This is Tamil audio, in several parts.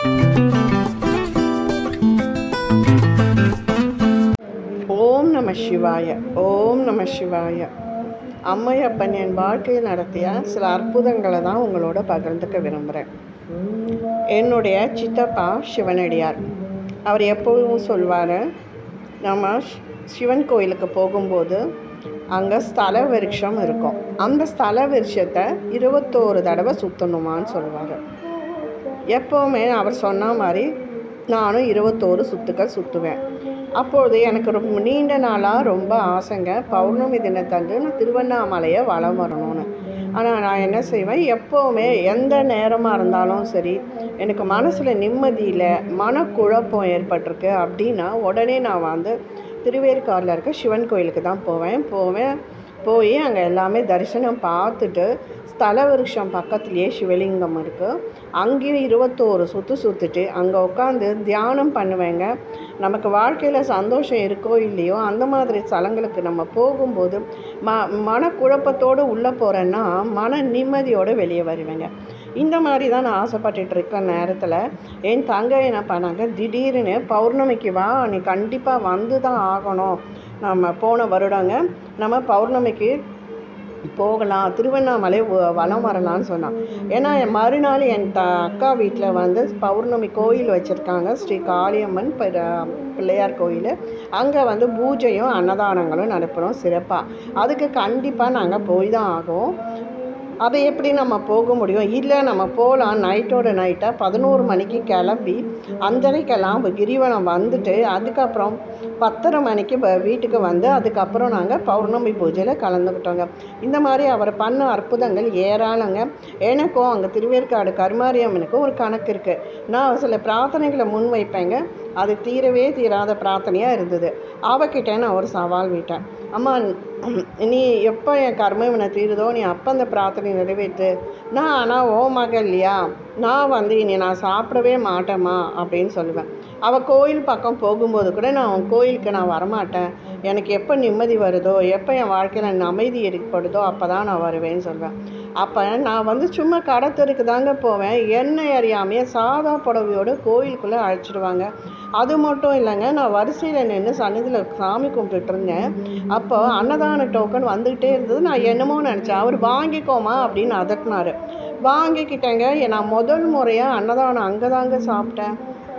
ஓம் நம சிவாய ஓம் நம சிவாய அம்மையப்பன் என் வாழ்க்கையில் நடத்திய சில அற்புதங்களை தான் உங்களோட பகிர்ந்துக்க விரும்புகிறேன் என்னுடைய சித்தப்பா சிவனடியார் அவர் எப்போதும் சொல்வார் நம்ம ஷ்- சிவன் கோயிலுக்கு போகும்போது அங்கே ஸ்தல விருட்சம் இருக்கும் அந்த ஸ்தல விருட்சத்தை இருபத்தோரு தடவை சுற்றணுமான்னு சொல்லுவார் எப்போவுமே அவர் சொன்ன மாதிரி நானும் இருபத்தோரு சுத்துக்கள் சுற்றுவேன் அப்பொழுது எனக்கு ரொம்ப நீண்ட நாளாக ரொம்ப ஆசைங்க பௌர்ணமி தினத்தன்று நான் திருவண்ணாமலையை வலம் வரணும்னு ஆனால் நான் என்ன செய்வேன் எப்போவுமே எந்த நேரமாக இருந்தாலும் சரி எனக்கு மனசில் நிம்மதி இல்லை மனக்குழப்பம் ஏற்பட்டிருக்கு அப்படின்னா உடனே நான் வந்து திருவேற்காடில் இருக்க சிவன் கோயிலுக்கு தான் போவேன் போவேன் போய் அங்கே எல்லாமே தரிசனம் பார்த்துட்டு ஸ்தல விருஷம் பக்கத்துலேயே சிவலிங்கம் இருக்குது அங்கேயும் இருபத்தோரு சுற்று சுற்றிட்டு அங்கே உட்காந்து தியானம் பண்ணுவேங்க நமக்கு வாழ்க்கையில் சந்தோஷம் இருக்கோ இல்லையோ அந்த மாதிரி ஸ்தலங்களுக்கு நம்ம போகும்போது ம மனக்குழப்பத்தோடு உள்ளே போகிறேன்னா மன நிம்மதியோடு வெளியே வருவேங்க இந்த மாதிரி தான் நான் ஆசைப்பட்டுட்டு இருக்க நேரத்தில் என் தங்கை என்ன பண்ணாங்க திடீர்னு பௌர்ணமிக்கு வா நீ கண்டிப்பாக வந்து தான் ஆகணும் நம்ம போன வருடங்க நம்ம பௌர்ணமிக்கு போகலாம் திருவண்ணாமலை வ- வலம் வரலான்னு சொன்னான் ஏன்னா என் மறுநாள் என் த அக்கா வீட்டில் வந்து பௌர்ணமி கோயில் வச்சுருக்காங்க ஸ்ரீ காளியம்மன் பிர- பிள்ளையார் கோயில் அங்கே வந்து பூஜையும் அன்னதானங்களும் நடப்புகிறோம் சிறப்பாக அதுக்கு கண்டிப்பாக நாங்கள் போய் தான் ஆகும் அதை எப்படி நம்ம போக முடியும் இல்லை நம்ம போகலாம் நைட்டோட நைட்டாக பதினோரு மணிக்கு கிளம்பி அஞ்சரைக்கெல்லாம் கிரிவலம் வந்துட்டு அதுக்கப்புறம் பத்தரை மணிக்கு வ- வீட்டுக்கு வந்து அதுக்கப்புறம் நாங்கள் பௌர்ணமி பூஜையில் கலந்துக்கிட்டோங்க இந்த மாதிரி அவர் பண்ண அற்புதங்கள் ஏராளங்க எனக்கும் அங்கே திருவேற்காடு கருமாரியம்மனுக்கும் ஒரு கணக்கு இருக்குது நான் சில பிரார்த்தனைகளை முன் வைப்பேங்க அது தீரவே தீராத பிரார்த்தனையாக இருந்தது அவகிட்ட நான் ஒரு சவால் விட்டேன் அம்மா நீ எப்போ என் கர்மவினை தீருதோ நீ அப்போ அந்த பிரார்த்தனை நிறைவேற்று நான் ஆனால் ஓ மகள் இல்லையா நான் வந்து இனி நான் சாப்பிடவே மாட்டேம்மா அப்படின்னு சொல்லுவேன் அவள் கோயில் பக்கம் போகும்போது கூட நான் அவன் கோயிலுக்கு நான் வரமாட்டேன் எனக்கு எப்போ நிம்மதி வருதோ எப்போ என் வாழ்க்கையில் அமைதி ஏற்படுதோ அப்போ தான் நான் வருவேன்னு சொல்வேன் அப்போ நான் வந்து சும்மா கடத்தருக்கு தாங்க போவேன் என்னை அறியாமையே சாதா புடவையோடு கோயிலுக்குள்ளே அழைச்சிடுவாங்க அது மட்டும் இல்லைங்க நான் வரிசையில் நின்று சன்னதியில் சாமி கும்பிட்டுட்டு இருந்தேன் அப்போ அன்னதான டோக்கன் வந்துக்கிட்டே இருந்தது நான் என்னமோ நினச்சேன் அவர் வாங்கிக்கோமா அப்படின்னு அதட்டினாரு வாங்கிக்கிட்டேங்க நான் முதல் முறையாக அன்னதானம் அங்கே தாங்க சாப்பிட்டேன்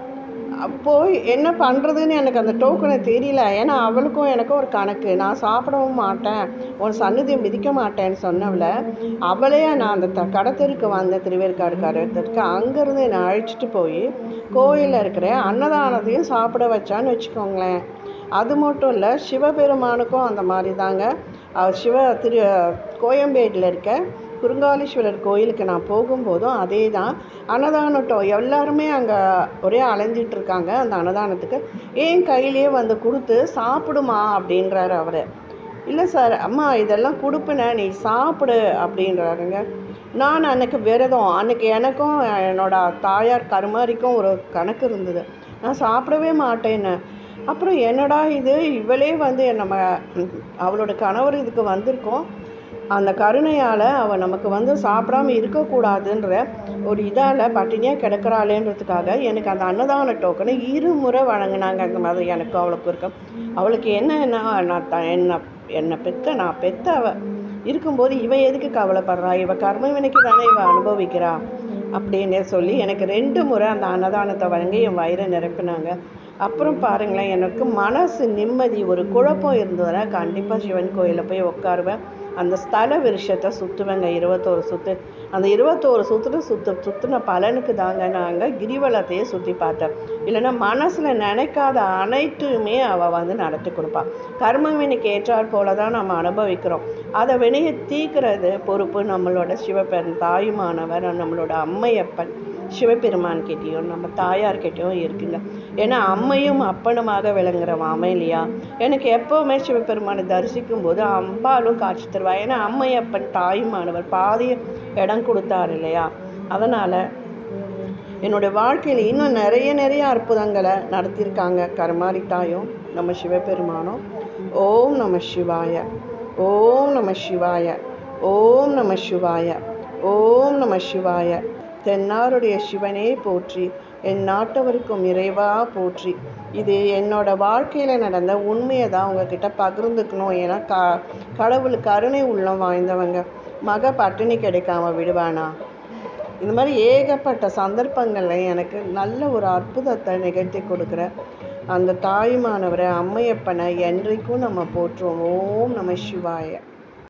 போய் என்ன பண்ணுறதுன்னு எனக்கு அந்த டோக்கனை தெரியல ஏன்னா அவளுக்கும் எனக்கும் ஒரு கணக்கு நான் சாப்பிடவும் மாட்டேன் உன் சன்னதி மிதிக்க மாட்டேன்னு சொன்னவள அவளே நான் அந்த த கடத்தருக்கு வந்த திருவேற்காடு கடத்தருக்கு அங்கேருந்து என்னை அழைச்சிட்டு போய் கோயிலில் இருக்கிற அன்னதானத்தையும் சாப்பிட வச்சான்னு வச்சுக்கோங்களேன் அது மட்டும் இல்லை சிவபெருமானுக்கும் அந்த மாதிரி தாங்க அவர் சிவ திரு கோயம்பேட்டில் இருக்க குருங்காலீஸ்வரர் கோயிலுக்கு நான் போகும்போதும் அதே தான் அன்னதானட்டம் எல்லாருமே அங்கே ஒரே அலைஞ்சிட்டு இருக்காங்க அந்த அன்னதானத்துக்கு ஏன் கையிலேயே வந்து கொடுத்து சாப்பிடுமா அப்படின்றாரு அவர் இல்லை சார் அம்மா இதெல்லாம் கொடுப்பேனே நீ சாப்பிடு அப்படின்றாருங்க நான் அன்னைக்கு விரதம் அன்னைக்கு எனக்கும் என்னோட தாயார் கருமாரிக்கும் ஒரு கணக்கு இருந்தது நான் சாப்பிடவே மாட்டேன்னு அப்புறம் என்னடா இது இவளே வந்து நம்ம ம், அவளோட கணவர் இதுக்கு வந்திருக்கோம் அந்த கருணையால் அவள் நமக்கு வந்து சாப்பிடாம இருக்கக்கூடாதுன்ற ஒரு இதால் பட்டினியாக கிடக்கிறாளேன்றதுக்காக எனக்கு அந்த அன்னதான டோக்கனை இருமுறை வழங்கினாங்க அந்த மாதிரி எனக்கு அவளுக்கு இருக்க அவளுக்கு என்னன்னா நான் த என்ன என்னை பெத்த நான் பெத்த அவ இருக்கும்போது இவன் எதுக்கு கவலைப்படுறா இவ கர்மவினைக்கு தானே இவ அனுபவிக்கிறா அப்படின்னு சொல்லி எனக்கு ரெண்டு முறை அந்த அன்னதானத்தை வழங்கி என் வயிறை நிரப்பினாங்க அப்புறம் பாருங்களேன் எனக்கு மனசு நிம்மதி ஒரு குழப்பம் இருந்ததுன்னா கண்டிப்பாக சிவன் கோயிலில் போய் உட்காருவேன் அந்த ஸ்தல விருஷத்தை சுற்றுவேங்க இருபத்தோரு சுற்று அந்த இருபத்தோரு சுற்றுல சுற்று சுற்றின பலனுக்கு தாங்க நாங்கள் கிரிவலத்தையே சுற்றி பார்த்தேன் இல்லைன்னா மனசில் நினைக்காத அனைத்துமே அவள் வந்து நடத்தி கொடுப்பாள் கர்ம வினைக்கு ஏற்றாற் போல தான் நம்ம அனுபவிக்கிறோம் அதை வினையை தீர்க்கிறது பொறுப்பு நம்மளோட சிவபெருன் தாயுமானவர் நம்மளோட அம்மையப்பன் சிவபெருமான்கிட்டேயும் நம்ம தாயார்கிட்டயும் இருக்குங்க ஏன்னா அம்மையும் அப்பனுமாக விளங்குறவன் அவன் இல்லையா எனக்கு எப்போவுமே சிவபெருமானை தரிசிக்கும் போது அம்பாலும் காட்சி தருவா ஏன்னா அம்மையப்பன் தாயுமானவர் பாதிய இடம் கொடுத்தார் இல்லையா அதனால் என்னுடைய வாழ்க்கையில் இன்னும் நிறைய நிறைய அற்புதங்களை நடத்தியிருக்காங்க கருமாரி தாயும் நம்ம சிவபெருமானும் ஓம் நம சிவாய ஓம் நம சிவாய ஓம் நம சிவாய ஓம் நம சிவாய தென்னாருடைய சிவனே போற்றி என் நாட்டவருக்கும் இறைவா போற்றி இது என்னோட வாழ்க்கையில் நடந்த உண்மையை தான் உங்ககிட்ட பகிர்ந்துக்கணும் ஏன்னா க கடவுள் கருணை உள்ளம் வாய்ந்தவங்க மக பட்டினி கிடைக்காம விடுவானா இந்த மாதிரி ஏகப்பட்ட சந்தர்ப்பங்களில் எனக்கு நல்ல ஒரு அற்புதத்தை நிகழ்த்தி கொடுக்குற அந்த தாயுமானவரை அம்மையப்பனை என்றைக்கும் நம்ம போற்றுவோம் ஓம் நம சிவாய